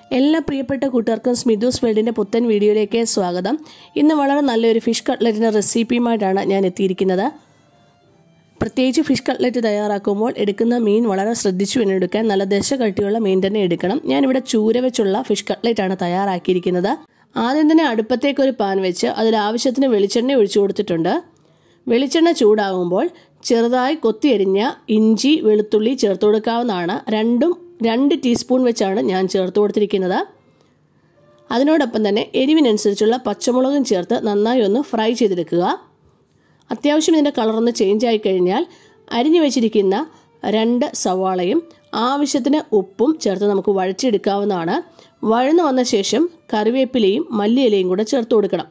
എല്ലാ പ്രിയപ്പെട്ട കൂട്ടുകാർക്കും സ്മിതൂസ് വേൾഡിൻ്റെ പുത്തൻ വീഡിയോയിലേക്ക് സ്വാഗതം ഇന്ന് വളരെ നല്ലൊരു ഫിഷ് കട്ട്ലറ്റിൻ്റെ റെസിപ്പിയുമായിട്ടാണ് ഞാൻ എത്തിയിരിക്കുന്നത് പ്രത്യേകിച്ച് ഫിഷ് കട്ട്ലറ്റ് തയ്യാറാക്കുമ്പോൾ എടുക്കുന്ന മീൻ വളരെ ശ്രദ്ധിച്ചു വേണം എടുക്കാൻ നല്ല ദശ കട്ടിയുള്ള മീൻ തന്നെ എടുക്കണം ഞാനിവിടെ ചൂര വെച്ചുള്ള ഫിഷ് കട്ട്ലറ്റ് ആണ് തയ്യാറാക്കിയിരിക്കുന്നത് ആദ്യം തന്നെ അടുപ്പത്തേക്ക് ഒരു പാൻ വെച്ച് അതിൽ ആവശ്യത്തിന് വെളിച്ചെണ്ണ ഒഴിച്ചു കൊടുത്തിട്ടുണ്ട് വെളിച്ചെണ്ണ ചൂടാകുമ്പോൾ ചെറുതായി കൊത്തിയരിഞ്ഞ ഇഞ്ചി വെളുത്തുള്ളി ചേർത്ത് കൊടുക്കാവുന്നതാണ് രണ്ടും രണ്ട് ടീസ്പൂൺ വെച്ചാണ് ഞാൻ ചേർത്ത് കൊടുത്തിരിക്കുന്നത് അതിനോടൊപ്പം തന്നെ എരിവിനനുസരിച്ചുള്ള പച്ചമുളകും ചേർത്ത് നന്നായി ഒന്ന് ഫ്രൈ ചെയ്തെടുക്കുക അത്യാവശ്യം ഇതിൻ്റെ കളറൊന്ന് ചേഞ്ച് ആയി കഴിഞ്ഞാൽ അരിഞ്ഞു വെച്ചിരിക്കുന്ന രണ്ട് സവാളയും ആവശ്യത്തിന് ഉപ്പും ചേർത്ത് നമുക്ക് വഴച്ചെടുക്കാവുന്നതാണ് വഴന്നു വന്ന ശേഷം കറിവേപ്പിലയും മല്ലിയിലയും കൂടെ ചേർത്ത് കൊടുക്കണം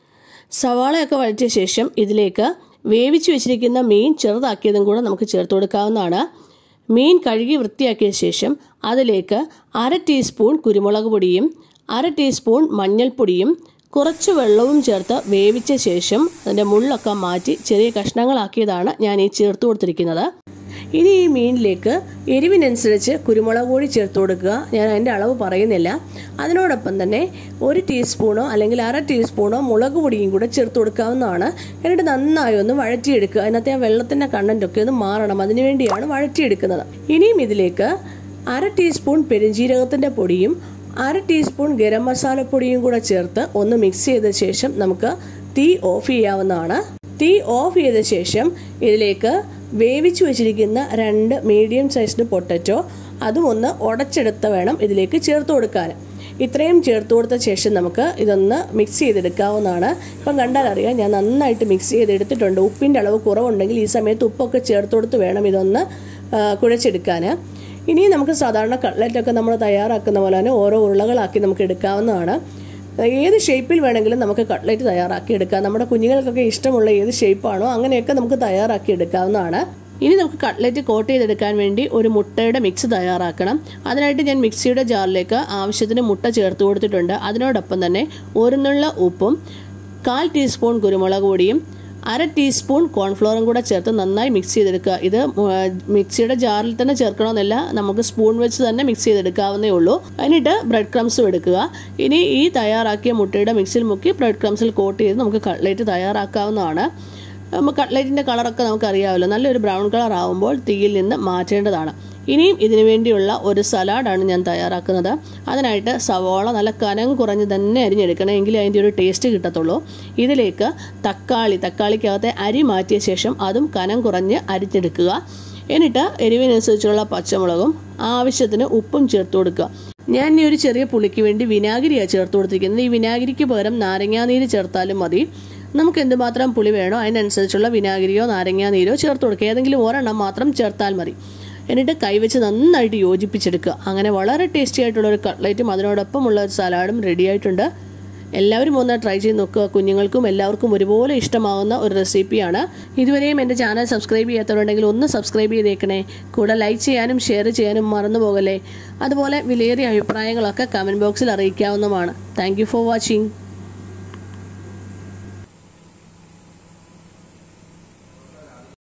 സവാളയൊക്കെ വഴറ്റിയ ശേഷം ഇതിലേക്ക് വേവിച്ച് വെച്ചിരിക്കുന്ന മീൻ ചെറുതാക്കിയതും കൂടെ നമുക്ക് ചേർത്ത് കൊടുക്കാവുന്നതാണ് മീൻ കഴുകി വൃത്തിയാക്കിയ ശേഷം അതിലേക്ക് അര ടീസ്പൂൺ കുരുമുളക് പൊടിയും അര ടീസ്പൂൺ മഞ്ഞൾപ്പൊടിയും കുറച്ച് വെള്ളവും ചേർത്ത് വേവിച്ച ശേഷം അതിൻ്റെ മുള്ളൊക്കെ മാറ്റി ചെറിയ കഷ്ണങ്ങളാക്കിയതാണ് ഞാൻ ഈ ചേർത്ത് കൊടുത്തിരിക്കുന്നത് ഇനി ഈ മീനിലേക്ക് എരിവിനനുസരിച്ച് കുരുമുളക് പൊടി ചേർത്ത് കൊടുക്കുക ഞാൻ അതിൻ്റെ അളവ് പറയുന്നില്ല അതിനോടൊപ്പം തന്നെ ഒരു ടീസ്പൂണോ അല്ലെങ്കിൽ അര ടീസ്പൂണോ മുളക് പൊടിയും കൂടെ ചേർത്ത് കൊടുക്കാവുന്നതാണ് എന്നിട്ട് നന്നായി ഒന്ന് വഴറ്റിയെടുക്കുക അതിനകത്തെ ആ വെള്ളത്തിൻ്റെ കണ്ടൻറ്റൊക്കെ ഒന്ന് മാറണം അതിനുവേണ്ടിയാണ് വഴറ്റിയെടുക്കുന്നത് ഇനിയും ഇതിലേക്ക് അര ടീസ്പൂൺ പെരുംജീരകത്തിൻ്റെ പൊടിയും അര ടീസ്പൂൺ ഗരം മസാലപ്പൊടിയും കൂടെ ചേർത്ത് ഒന്ന് മിക്സ് ചെയ്ത ശേഷം നമുക്ക് തീ ഓഫ് ചെയ്യാവുന്നതാണ് തീ ഓഫ് ചെയ്ത ശേഷം ഇതിലേക്ക് വേവിച്ചു വെച്ചിരിക്കുന്ന രണ്ട് മീഡിയം സൈസ്ഡ് പൊട്ടറ്റോ അതും ഒന്ന് ഉടച്ചെടുത്ത് വേണം ഇതിലേക്ക് ചേർത്ത് കൊടുക്കാൻ ഇത്രയും ചേർത്ത് കൊടുത്ത ശേഷം നമുക്ക് ഇതൊന്ന് മിക്സ് ചെയ്തെടുക്കാവുന്നതാണ് ഇപ്പം കണ്ടാൽ അറിയാം ഞാൻ നന്നായിട്ട് മിക്സ് ചെയ്തെടുത്തിട്ടുണ്ട് ഉപ്പിൻ്റെ അളവ് കുറവുണ്ടെങ്കിൽ ഈ സമയത്ത് ഉപ്പൊക്കെ ചേർത്ത് കൊടുത്ത് വേണം ഇതൊന്ന് കുഴച്ചെടുക്കാൻ ഇനി നമുക്ക് സാധാരണ കട്ട്ലറ്റൊക്കെ നമ്മൾ തയ്യാറാക്കുന്ന പോലെ തന്നെ ഓരോ ഉരുളകളാക്കി നമുക്ക് എടുക്കാവുന്നതാണ് ഏത് ഷേപ്പിൽ വേണമെങ്കിലും നമുക്ക് കട്ട്ലറ്റ് തയ്യാറാക്കി എടുക്കാം നമ്മുടെ കുഞ്ഞുങ്ങൾക്കൊക്കെ ഇഷ്ടമുള്ള ഏത് ഷേപ്പാണോ അങ്ങനെയൊക്കെ നമുക്ക് തയ്യാറാക്കി എടുക്കാവുന്നതാണ് ഇനി നമുക്ക് കട്ട്ലറ്റ് കോട്ട് ചെയ്തെടുക്കാൻ വേണ്ടി ഒരു മുട്ടയുടെ മിക്സ് തയ്യാറാക്കണം അതിനായിട്ട് ഞാൻ മിക്സിയുടെ ജാറിലേക്ക് ആവശ്യത്തിന് മുട്ട ചേർത്ത് കൊടുത്തിട്ടുണ്ട് അതിനോടൊപ്പം തന്നെ ഒരു നുള്ള ഉപ്പും കാൽ ടീസ്പൂൺ കുരുമുളക് പൊടിയും അര ടീസ്പൂൺ കോൺഫ്ലോറും കൂടെ ചേർത്ത് നന്നായി മിക്സ് ചെയ്തെടുക്കുക ഇത് മിക്സിയുടെ ജാറിൽ തന്നെ ചേർക്കണമെന്നില്ല നമുക്ക് സ്പൂൺ വെച്ച് തന്നെ മിക്സ് ചെയ്തെടുക്കാവുന്നേ ഉള്ളൂ എന്നിട്ട് ബ്രെഡ് ക്രംസും എടുക്കുക ഇനി ഈ തയ്യാറാക്കിയ മുട്ടയുടെ മിക്സിൽ മുക്കി ബ്രെഡ് ക്രംസിൽ കോട്ട് ചെയ്ത് നമുക്ക് കട്ട്ലേറ്റ് തയ്യാറാക്കാവുന്നതാണ് കട്ട്ലേറ്റിൻ്റെ കളറൊക്കെ നമുക്കറിയാമല്ലോ നല്ലൊരു ബ്രൗൺ കളർ ആകുമ്പോൾ തീയിൽ നിന്ന് മാറ്റേണ്ടതാണ് ഇനിയും ഇതിനു വേണ്ടിയുള്ള ഒരു സലാഡാണ് ഞാൻ തയ്യാറാക്കുന്നത് അതിനായിട്ട് സവോള നല്ല കനം കുറഞ്ഞ് തന്നെ അരിഞ്ഞെടുക്കണം എങ്കിലേ അതിൻ്റെ ഒരു ടേസ്റ്റ് കിട്ടത്തുള്ളൂ ഇതിലേക്ക് തക്കാളി തക്കാളിക്കകത്തെ അരി മാറ്റിയ ശേഷം അതും കനം കുറഞ്ഞ് അരിഞ്ഞെടുക്കുക എന്നിട്ട് എരിവിനനുസരിച്ചുള്ള പച്ചമുളകും ആവശ്യത്തിന് ഉപ്പും ചേർത്ത് കൊടുക്കുക ഞാൻ ഈ ഒരു ചെറിയ പുളിക്ക് വേണ്ടി വിനാഗിരിയാണ് ചേർത്ത് കൊടുത്തിരിക്കുന്നത് ഈ വിനാഗിരിക്ക് പകരം നാരങ്ങാനീര് ചേർത്താലും മതി നമുക്ക് എന്തുമാത്രം പുളി വേണോ അതിനനുസരിച്ചുള്ള വിനാഗിരിയോ നാരങ്ങാ നീരോ ചേർത്ത് കൊടുക്കുക ഏതെങ്കിലും ഒരെണ്ണം മാത്രം ചേർത്താൽ മതി എന്നിട്ട് കൈവച്ച് നന്നായിട്ട് യോജിപ്പിച്ചെടുക്കുക അങ്ങനെ വളരെ ടേസ്റ്റി ആയിട്ടുള്ള ഒരു കട്ട്ലറ്റും അതിനോടൊപ്പമുള്ള ഒരു സലാഡും റെഡി ആയിട്ടുണ്ട് എല്ലാവരും ഒന്ന് ട്രൈ ചെയ്ത് നോക്കുക കുഞ്ഞുങ്ങൾക്കും എല്ലാവർക്കും ഒരുപോലെ ഇഷ്ടമാവുന്ന ഒരു റെസിപ്പിയാണ് ഇതുവരെയും എൻ്റെ ചാനൽ സബ്സ്ക്രൈബ് ചെയ്യാത്തവരുണ്ടെങ്കിൽ ഒന്ന് സബ്സ്ക്രൈബ് ചെയ്തേക്കണേ കൂടെ ലൈക്ക് ചെയ്യാനും ഷെയർ ചെയ്യാനും മറന്നു പോകല്ലേ അതുപോലെ വിലയേറിയ അഭിപ്രായങ്ങളൊക്കെ കമൻറ്റ് ബോക്സിൽ അറിയിക്കാവുന്നതാണ് താങ്ക് ഫോർ വാച്ചിങ്